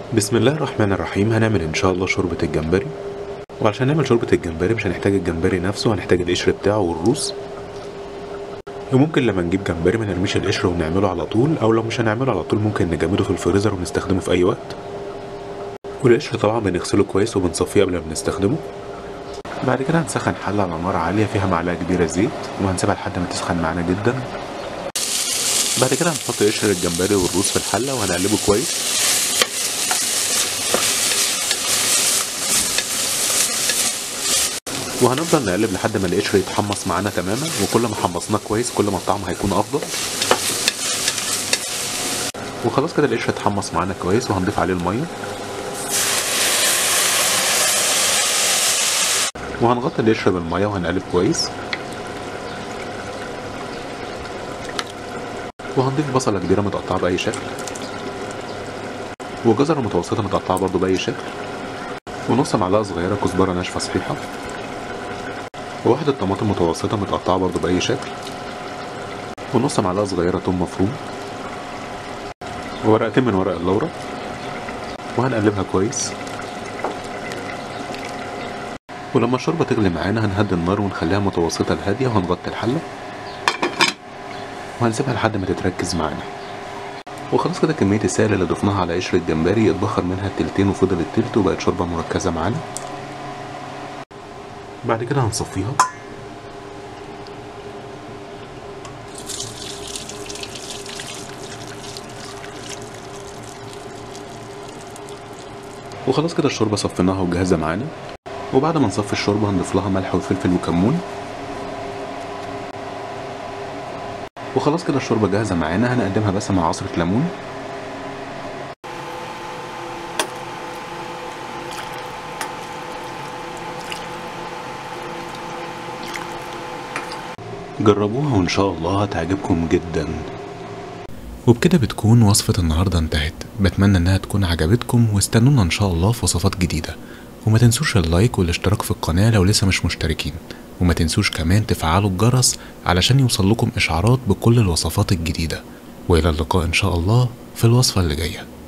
بسم الله الرحمن الرحيم هنعمل ان شاء الله شوربة الجمبري وعشان نعمل شوربة الجمبري مش هنحتاج الجمبري نفسه هنحتاج القشر بتاعه والروس وممكن لما نجيب جمبري ما نرميش القشر ونعمله على طول او لو مش هنعمله على طول ممكن نجمده في الفريزر ونستخدمه في اي وقت والقشر طبعا بنغسله كويس وبنصفيه قبل ما نستخدمه بعد كده هنسخن حلة على نار عالية فيها معلقة كبيرة زيت وهنسيبها لحد ما تسخن معانا جدا بعد كده هنحط قشر الجمبري والروس في الحلة وهنقلبه كويس وهنفضل نقلب لحد ما القشر يتحمص معانا تماما وكل ما حمصناه كويس كل ما الطعم هيكون افضل وخلاص كده القشر اتحمص معانا كويس وهنضيف عليه الميه وهنغطي القشر بالميه وهنقلب كويس وهنضيف بصلة كبيرة متقطعة بأي شكل وجزرة متوسطة متقطعة برضو بأي شكل ونص معلقة صغيرة كزبرة ناشفة صحيحة وواحدة طماطم متوسطة متقطعة برضو بأي شكل ونص معلقة صغيرة توم مفروم وورقتين من ورق اللورا وهنقلبها كويس ولما الشوربة تغلي معانا هنهدي النار ونخليها متوسطة لهادية وهنغطي الحلة وهنسيبها لحد ما تتركز معانا وخلاص كده كمية السائل اللي ضفناها على قشر الجمبري اتبخر منها التلتين وفضل التلت وبقت شوربة مركزة معانا بعد كده هنصفيها وخلاص كده الشوربة صفيناها وجاهزة معانا وبعد ما نصفي الشوربة هنضيف لها ملح وفلفل وكمون وخلاص كده الشوربة جاهزة معانا هنقدمها بس مع عصرة ليمون جربوها وإن شاء الله هتعجبكم جدا وبكده بتكون وصفة النهاردة انتهت بتمنى انها تكون عجبتكم واستنونا ان شاء الله في وصفات جديدة وما تنسوش اللايك والاشتراك في القناة لو لسه مش مشتركين وما تنسوش كمان تفعلوا الجرس علشان يوصل لكم اشعارات بكل الوصفات الجديدة والى اللقاء ان شاء الله في الوصفة اللي جايه